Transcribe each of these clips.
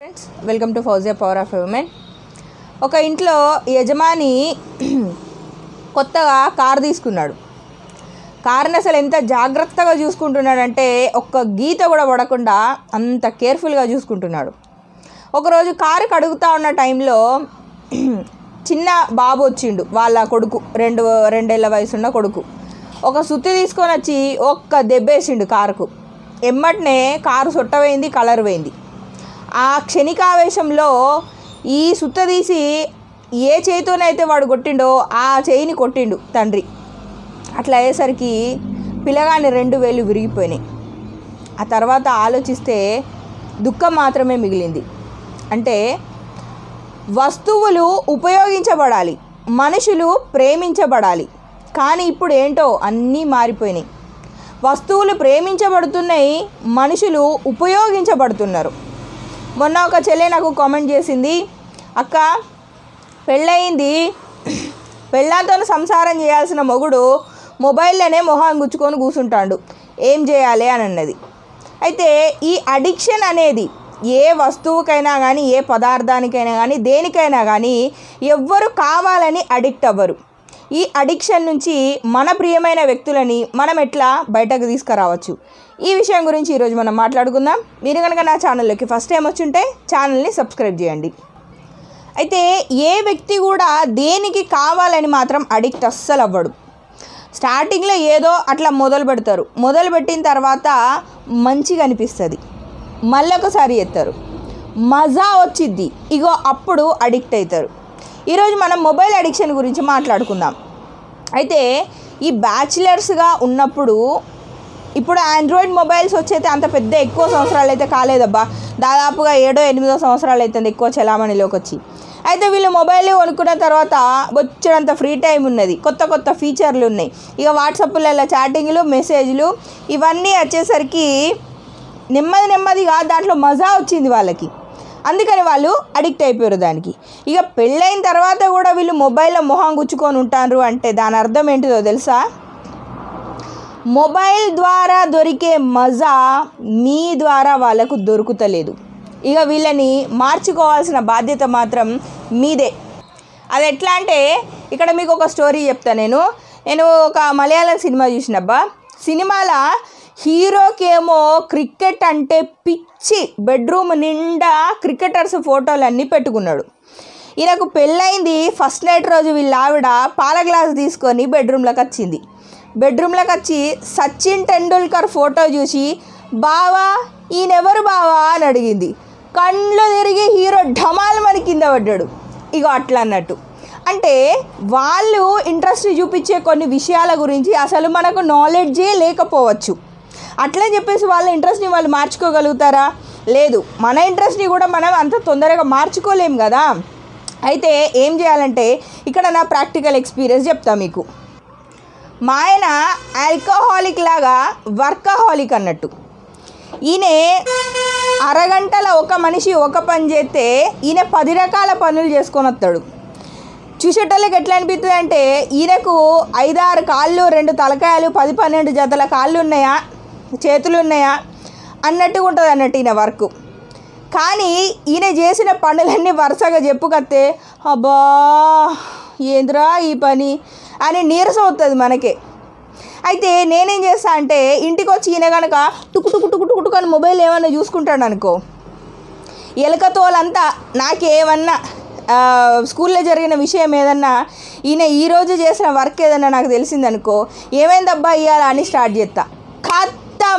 friends welcome to Fauzia power of women ఒక ఇంట్లో యజమాని కొత్తగా కారు తీసుకున్నాడు కార్ని అసలు ఎంత జాగ్రత్తగా చూసుకుంటున్నాడంటే ఒక్క గీత కూడా పడకుండా అంత కేర్ఫుల్గా చూసుకుంటున్నాడు ఒకరోజు కారు కడుగుతా ఉన్న టైంలో చిన్న బాబు వచ్చిండు వాళ్ళ కొడుకు రెండు రెండేళ్ల వయసున్న కొడుకు ఒక సుత్తి తీసుకొని వచ్చి ఒక్క దెబ్బేసిండు కారుకు ఎమ్మటనే కారు సొట్టపోయింది కలర్ పోయింది ఆ క్షణికావేశంలో ఈ సుత్త తీసి ఏ చేతితోనైతే వాడు కొట్టిండో ఆ చేయిని కొట్టిండు తండ్రి అట్లా అయ్యేసరికి పిల్లగాని రెండు వేలు విరిగిపోయినాయి ఆ తర్వాత ఆలోచిస్తే దుఃఖం మాత్రమే మిగిలింది అంటే వస్తువులు ఉపయోగించబడాలి మనుషులు ప్రేమించబడాలి కానీ ఇప్పుడు ఏంటో అన్నీ మారిపోయినాయి వస్తువులు ప్రేమించబడుతున్నాయి మనుషులు ఉపయోగించబడుతున్నారు మొన్న ఒక చెల్లె నాకు కామెంట్ చేసింది అక్క పెళ్ళయింది పెళ్ళాంతో సంసారం చేయాల్సిన మొగుడు మొబైల్లోనే మొహాన్ని గుచ్చుకొని కూర్చుంటాడు ఏం చేయాలి అని అన్నది అయితే ఈ అడిక్షన్ అనేది ఏ వస్తువుకైనా కానీ ఏ పదార్థానికైనా కానీ దేనికైనా కానీ ఎవ్వరు కావాలని అడిక్ట్ అవ్వరు ఈ అడిక్షన్ నుంచి మన ప్రియమైన వ్యక్తులని మనం ఎట్లా బయటకు తీసుకురావచ్చు ఈ విషయం గురించి ఈరోజు మనం మాట్లాడుకుందాం మీరు కనుక నా ఛానల్లోకి ఫస్ట్ టైం వచ్చుంటే ఛానల్ని సబ్స్క్రైబ్ చేయండి అయితే ఏ వ్యక్తి కూడా దేనికి కావాలని మాత్రం అడిక్ట్ అస్సలు అవ్వడు స్టార్టింగ్లో ఏదో అట్లా మొదలు పెడతారు మొదలు పెట్టిన తర్వాత మంచిగా అనిపిస్తుంది మళ్ళొకసారి ఎత్తారు మజా వచ్చిద్ది ఇగో అప్పుడు అడిక్ట్ అవుతారు ఈరోజు మనం మొబైల్ అడిక్షన్ గురించి మాట్లాడుకుందాం అయితే ఈ బ్యాచిలర్స్గా ఉన్నప్పుడు ఇప్పుడు ఆండ్రాయిడ్ మొబైల్స్ వచ్చైతే అంత పెద్ద ఎక్కువ సంవత్సరాలు అయితే కాలేదబ్బా దాదాపుగా ఏడో ఎనిమిదో సంవత్సరాలు అవుతుంది ఎక్కువ చలామణిలోకి వచ్చి అయితే వీళ్ళు మొబైల్ కొనుక్కున్న తర్వాత వచ్చేంత ఫ్రీ టైం ఉన్నది కొత్త కొత్త ఫీచర్లు ఉన్నాయి ఇక వాట్సాప్లలో చాటింగ్లు మెసేజ్లు ఇవన్నీ వచ్చేసరికి నెమ్మది నెమ్మదిగా దాంట్లో మజా వచ్చింది వాళ్ళకి అందుకని వాళ్ళు అడిక్ట్ అయిపోయారు దానికి ఇక పెళ్ళైన తర్వాత కూడా వీళ్ళు మొబైల్లో మొహం గుచ్చుకొని ఉంటారు అంటే దాని అర్థం ఏంటిదో తెలుసా మొబైల్ ద్వారా దొరికే మజా మీ ద్వారా వాళ్ళకు దొరుకుతలేదు ఇక వీళ్ళని మార్చుకోవాల్సిన బాధ్యత మాత్రం మీదే అది ఎట్లా అంటే ఇక్కడ మీకు ఒక స్టోరీ చెప్తా నేను నేను ఒక మలయాళం సినిమా చూసినబ్బా సినిమాల హీరోకేమో క్రికెట్ అంటే పిచ్చి బెడ్రూమ్ నిండా క్రికెటర్స్ ఫోటోలన్నీ పెట్టుకున్నాడు ఈయనకు పెళ్ళైంది ఫస్ట్ నైట్ రోజు వీళ్ళ ఆవిడ పాల గ్లాస్ తీసుకొని బెడ్రూమ్లోకి వచ్చింది బెడ్రూమ్లోకి వచ్చి సచిన్ టెండూల్కర్ ఫోటో చూసి బావా ఈయనెవరు బావా అని అడిగింది కళ్ళు తిరిగి హీరో ఢమాల్ మన కింద పడ్డాడు ఇగో అట్లా అన్నట్టు అంటే వాళ్ళు ఇంట్రెస్ట్ చూపించే కొన్ని విషయాల గురించి అసలు మనకు నాలెడ్జే లేకపోవచ్చు అట్లే చెప్పేసి వాళ్ళ ఇంట్రెస్ట్ని వాళ్ళు మార్చుకోగలుగుతారా లేదు మన ఇంట్రెస్ట్ని కూడా మనం అంత తొందరగా మార్చుకోలేం కదా అయితే ఏం చేయాలంటే ఇక్కడ నా ప్రాక్టికల్ ఎక్స్పీరియన్స్ చెప్తా మీకు మా ఆయన ఆల్కహాలిక్ లాగా వర్కహాలిక్ అన్నట్టు ఈయన అరగంటల ఒక మనిషి ఒక పని చేస్తే ఈయన పది రకాల పనులు చేసుకొని వస్తాడు చూసేటోళ్ళకి ఎట్లా అనిపిస్తుంది అంటే ఈయనకు ఐదారు కాళ్ళు రెండు తలకాయలు పది పన్నెండు జతల కాళ్ళు ఉన్నాయా చేతులు ఉన్నాయా అన్నట్టుగా ఉంటుంది అన్నట్టు ఈయన వర్క్ కానీ ఈయన చేసిన పనులన్నీ వరుసగా చెప్పుకత్తే అబ్బా ఏంద్రా ఈ పని అని నీరసం అవుతుంది మనకే అయితే నేనేం చేస్తా అంటే ఇంటికి వచ్చి ఈయన కనుక టుకు టుకు టుకు టుకు టుకు అని మొబైల్ ఏమన్నా చూసుకుంటాడు అనుకో ఎలకతోలంతా నాకేమన్నా ఆ, స్కూల్లో జరిగిన విషయం ఏదన్నా ఈయన ఈరోజు చేసిన వర్క్ ఏదన్నా నాకు తెలిసిందనుకో ఏమైందబ్బా ఇయ్యాల అని స్టార్ట్ చేస్తా ఖత్తం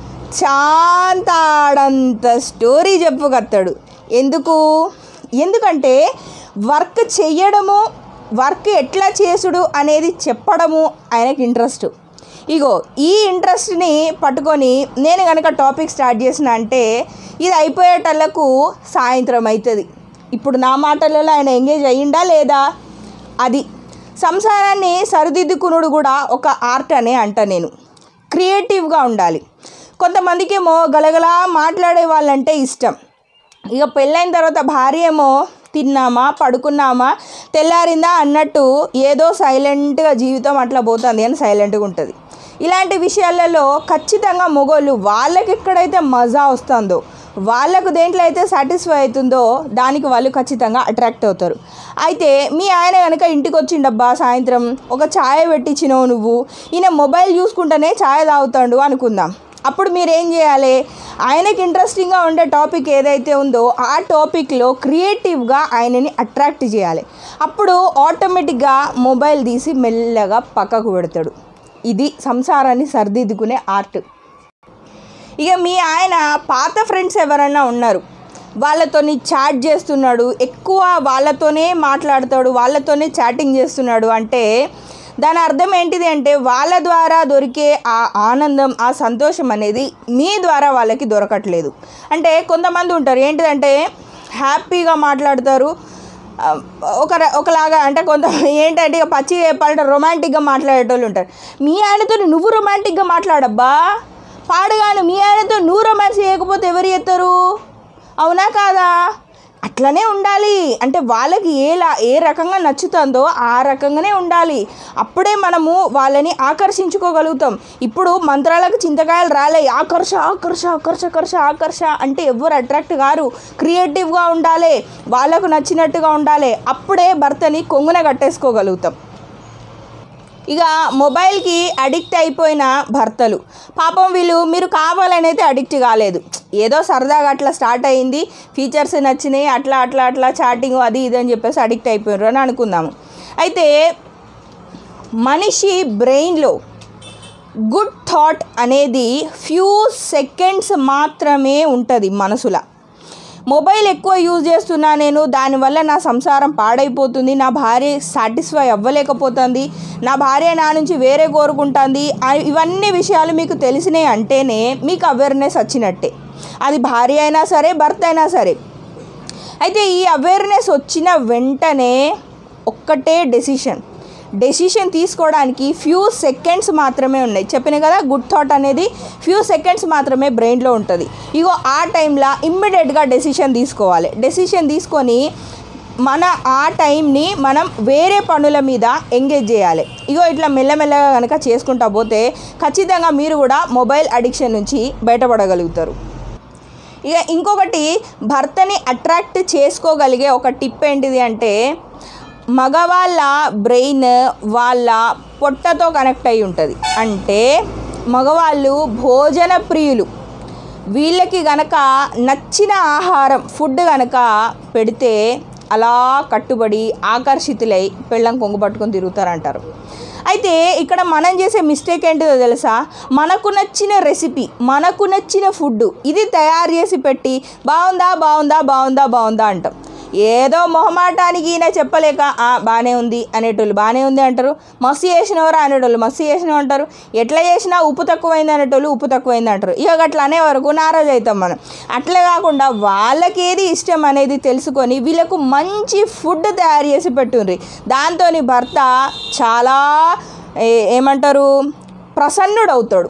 చాంతాడంత స్టోరీ చెప్పుకత్తాడు ఎందుకు ఎందుకంటే వర్క్ చెయ్యడము వర్క్ ఎట్లా చేసుడు అనేది చెప్పడము ఆయనకి ఇంట్రెస్ట్ ఇగో ఈ ఇంట్రెస్ట్ని పట్టుకొని నేను కనుక టాపిక్ స్టార్ట్ చేసిన అంటే ఇది అయిపోయేటల్లకు సాయంత్రం అవుతుంది ఇప్పుడు నా మాటలలో ఆయన ఎంగేజ్ అయ్యిందా లేదా అది సంసారాన్ని సరిదిద్దుకునుడు కూడా ఒక ఆర్ట్ అనే అంట నేను క్రియేటివ్గా ఉండాలి కొంతమందికేమో గలగలా మాట్లాడే వాళ్ళంటే ఇష్టం ఇక పెళ్ళైన తర్వాత భార్య ఏమో తిన్నామా పడుకున్నామా తెల్లారిందా అన్నట్టు ఏదో సైలెంట్గా జీవితం అట్లా పోతుంది అని సైలెంట్గా ఉంటుంది ఇలాంటి విషయాలలో ఖచ్చితంగా మొగోళ్ళు వాళ్ళకి ఎక్కడైతే మజా వస్తుందో వాళ్ళకు దేంట్లో అయితే సాటిస్ఫై అవుతుందో దానికి వాళ్ళు ఖచ్చితంగా అట్రాక్ట్ అవుతారు అయితే మీ ఆయన కనుక ఇంటికి వచ్చిండబ్బా సాయంత్రం ఒక ఛాయ్ పెట్టించినావు నువ్వు ఈయన మొబైల్ చూసుకుంటేనే ఛాయ్ తాగుతాడు అనుకుందాం అప్పుడు మీరు ఏం చేయాలి ఆయనకి ఇంట్రెస్టింగ్గా ఉండే టాపిక్ ఏదైతే ఉందో ఆ టాపిక్లో క్రియేటివ్గా ఆయనని అట్రాక్ట్ చేయాలి అప్పుడు ఆటోమేటిక్గా మొబైల్ తీసి మెల్లగా పక్కకు పెడతాడు ఇది సంసారాన్ని సరిదిద్దుకునే ఆర్ట్ ఇక మీ ఆయన పాత ఫ్రెండ్స్ ఎవరైనా ఉన్నారు వాళ్ళతోని చాట్ చేస్తున్నాడు ఎక్కువ వాళ్ళతోనే మాట్లాడతాడు వాళ్ళతోనే చాటింగ్ చేస్తున్నాడు అంటే దాని అర్థం ఏంటిది అంటే వాళ్ళ ద్వారా దొరికే ఆ ఆనందం ఆ సంతోషం అనేది మీ ద్వారా వాళ్ళకి దొరకట్లేదు అంటే కొంతమంది ఉంటారు ఏంటిదంటే హ్యాపీగా మాట్లాడతారు ఆ, ఒక ర- ఒకలాగా అంటే కొంత ఏంటంటే ఇక పచ్చి చెప్పాలంటే రొమాంటిక్గా మాట్లాడేటోళ్ళు ఉంటారు మీ ఆయనతో నువ్వు రొమాంటిక్గా మాట్లాడబ్బా పాడుగాను మీ ఆయనతో నువ్వు రొమాన్స్ చేయకపోతే ఎవరు చేస్తారు అవునా కాదా అట్లనే ఉండాలి అంటే వాళ్ళకి ఏలా ఏ రకంగా నచ్చుతుందో ఆ రకంగానే ఉండాలి అప్పుడే మనము వాళ్ళని ఆకర్షించుకోగలుగుతాం ఇప్పుడు మంత్రాలకు చింతకాయలు రాలే ఆకర్ష ఆకర్ష ఆకర్ష ఆకర్ష ఆకర్ష అంటే ఎవ్వరు అట్రాక్ట్ కారు క్రియేటివ్గా ఉండాలి వాళ్ళకు నచ్చినట్టుగా ఉండాలి అప్పుడే భర్తని కొంగున కట్టేసుకోగలుగుతాం ఇక మొబైల్కి అడిక్ట్ అయిపోయిన భర్తలు పాపం వీళ్ళు మీరు కావాలని అయితే అడిక్ట్ కాలేదు ఏదో సరదాగా అట్లా స్టార్ట్ అయింది ఫీచర్స్ నచ్చినాయి అట్లా అట్లా అట్లా చాటింగ్ అది ఇది అని చెప్పేసి అడిక్ట్ అయిపోయారు అని అనుకుందాము అయితే మనిషి బ్రెయిన్లో గుడ్ థాట్ అనేది ఫ్యూ సెకండ్స్ మాత్రమే ఉంటుంది మనసులో మొబైల్ ఎక్కువ యూజ్ చేస్తున్నా నేను దానివల్ల నా సంసారం పాడైపోతుంది నా భార్య సాటిస్ఫై అవ్వలేకపోతుంది నా భార్య నా నుంచి వేరే కోరుకుంటుంది ఆ- ఇవన్నీ విషయాలు మీకు తెలిసినాయి అంటేనే మీకు అవేర్నెస్ వచ్చినట్టే అది భార్య అయినా సరే భర్త అయినా సరే అయితే ఈ అవేర్నెస్ వచ్చిన వెంటనే ఒక్కటే డెసిషన్ డెసిషన్ తీసుకోవడానికి ఫ్యూ సెకండ్స్ మాత్రమే ఉన్నాయి చెప్పిన కదా గుడ్ థాట్ అనేది ఫ్యూ సెకండ్స్ మాత్రమే బ్రెయిన్లో ఉంటుంది ఇగో ఆ టైంలో ఇమ్మీడియట్గా డెసిషన్ తీసుకోవాలి డెసిషన్ తీసుకొని మన ఆ టైంని మనం వేరే పనుల మీద ఎంగేజ్ చేయాలి ఇగో ఇట్లా మెల్లమెల్లగా కనుక చేసుకుంటా పోతే ఖచ్చితంగా మీరు కూడా మొబైల్ అడిక్షన్ నుంచి బయటపడగలుగుతారు ఇక ఇంకొకటి భర్తని అట్రాక్ట్ చేసుకోగలిగే ఒక టిప్ ఏంటిది అంటే మగవాళ్ళ బ్రెయిన్ వాళ్ళ పొట్టతో కనెక్ట్ అయి ఉంటుంది అంటే మగవాళ్ళు భోజన ప్రియులు వీళ్ళకి గనక నచ్చిన ఆహారం ఫుడ్ గనక పెడితే అలా కట్టుబడి ఆకర్షితులై పెళ్ళం కొంగు పట్టుకొని తిరుగుతారంటారు అయితే ఇక్కడ మనం చేసే మిస్టేక్ ఏంటిదో తెలుసా మనకు నచ్చిన రెసిపీ మనకు నచ్చిన ఫుడ్ ఇది తయారు చేసి పెట్టి బాగుందా బాగుందా బాగుందా బాగుందా అంటాం ఏదో మొహమాటానికి ఈయన చెప్పలేక "ఆ, బాగానే ఉంది అనేటోళ్ళు బాగానే ఉంది అంటారు మస్తు చేసినవరా అనేటోళ్ళు మస్తు చేసినవి అంటారు ఎట్లా చేసినా ఉప్పు తక్కువైంది అనేటోళ్ళు ఉప్పు తక్కువైంది అంటారు ఇక అట్లా అనే వరకు నారాజ్ అవుతాం మనం అట్లే కాకుండా వాళ్ళకి ఏది ఇష్టం అనేది తెలుసుకొని వీళ్ళకు మంచి ఫుడ్ తయారు చేసి పెట్టుండ్రి దాంతో భర్త చాలా ఏ- ఏమంటారు ప్రసన్నుడవుతాడు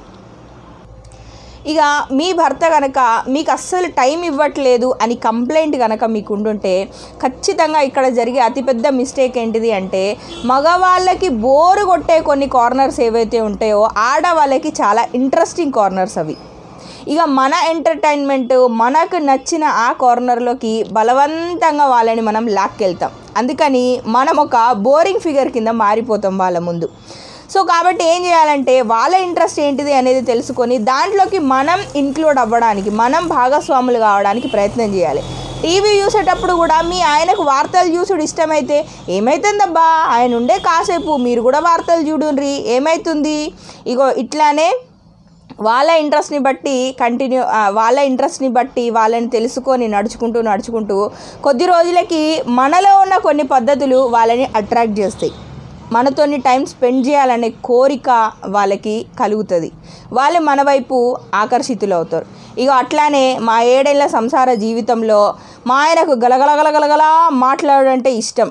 ఇక మీ భర్త కనుక మీకు అస్సలు టైం ఇవ్వట్లేదు అని కంప్లైంట్ కనుక మీకు ఉండుంటే ఖచ్చితంగా ఇక్కడ జరిగే అతిపెద్ద మిస్టేక్ ఏంటిది అంటే మగవాళ్ళకి బోరు కొట్టే కొన్ని కార్నర్స్ ఏవైతే ఉంటాయో ఆడవాళ్ళకి చాలా ఇంట్రెస్టింగ్ కార్నర్స్ అవి ఇక మన ఎంటర్టైన్మెంట్ మనకు నచ్చిన ఆ కార్నర్లోకి బలవంతంగా వాళ్ళని మనం లాక్కెళ్తాం అందుకని మనం ఒక బోరింగ్ ఫిగర్ కింద మారిపోతాం వాళ్ళ ముందు సో కాబట్టి ఏం చేయాలంటే వాళ్ళ ఇంట్రెస్ట్ ఏంటిది అనేది తెలుసుకొని దాంట్లోకి మనం ఇన్క్లూడ్ అవ్వడానికి మనం భాగస్వాములు కావడానికి ప్రయత్నం చేయాలి టీవీ చూసేటప్పుడు కూడా మీ ఆయనకు వార్తలు చూసుడు ఇష్టమైతే ఏమవుతుందబ్బా ఆయన ఉండే కాసేపు మీరు కూడా వార్తలు చూడుండ్రి ఏమవుతుంది ఇగో ఇట్లానే వాళ్ళ ఇంట్రెస్ట్ని బట్టి కంటిన్యూ ఆ, వాళ్ళ ఇంట్రెస్ట్ని బట్టి వాళ్ళని తెలుసుకొని నడుచుకుంటూ నడుచుకుంటూ కొద్ది రోజులకి మనలో ఉన్న కొన్ని పద్ధతులు వాళ్ళని అట్రాక్ట్ చేస్తాయి మనతోని టైం స్పెండ్ చేయాలనే కోరిక వాళ్ళకి కలుగుతుంది వాళ్ళు మన వైపు ఆకర్షితులు అవుతారు ఇక అట్లానే మా ఏడేళ్ల సంసార జీవితంలో మా ఆయనకు గలగల గలగలగలా మాట్లాడంటే ఇష్టం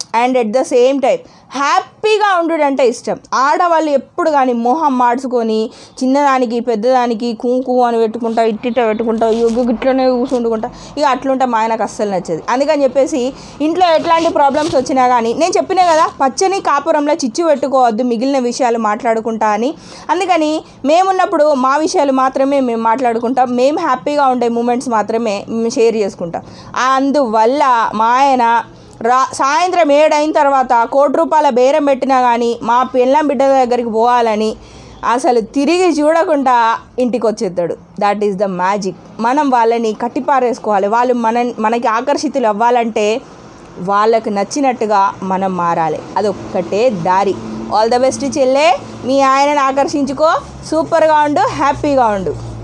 and at the same time హ్యాపీగా ఉండుడు అంటే ఇష్టం ఆడవాళ్ళు ఎప్పుడు కానీ మొహం మార్చుకొని చిన్నదానికి పెద్దదానికి కుంకు అని పెట్టుకుంటా ఇట్టిట పెట్టుకుంటా యోగి ఇట్లనే కూర్చుండుకుంటా ఇక అట్లుంటే మా ఆయనకు అస్సలు నచ్చదు అందుకని చెప్పేసి ఇంట్లో ఎట్లాంటి ప్రాబ్లమ్స్ వచ్చినా కానీ నేను చెప్పినా కదా పచ్చని కాపురంలో చిచ్చు పెట్టుకోవద్దు మిగిలిన విషయాలు మాట్లాడుకుంటా అని అందుకని మేమున్నప్పుడు మా విషయాలు మాత్రమే మేము మాట్లాడుకుంటాం మేము హ్యాపీగా ఉండే మూమెంట్స్ మాత్రమే మేము షేర్ చేసుకుంటాం అందువల్ల మా ఆయన రా సాయంత్రం ఏడైన తర్వాత కోటి రూపాయల బేరం పెట్టినా కానీ మా పిల్లం బిడ్డ దగ్గరికి పోవాలని అసలు తిరిగి చూడకుండా ఇంటికి వచ్చేస్తాడు దట్ ఈస్ ద మ్యాజిక్ మనం వాళ్ళని కట్టిపారేసుకోవాలి వాళ్ళు మన మనకి ఆకర్షితులు అవ్వాలంటే వాళ్ళకి నచ్చినట్టుగా మనం మారాలి అదొక్కటే దారి ఆల్ ద బెస్ట్ చెల్లే మీ ఆయనను ఆకర్షించుకో సూపర్గా ఉండు హ్యాపీగా ఉండు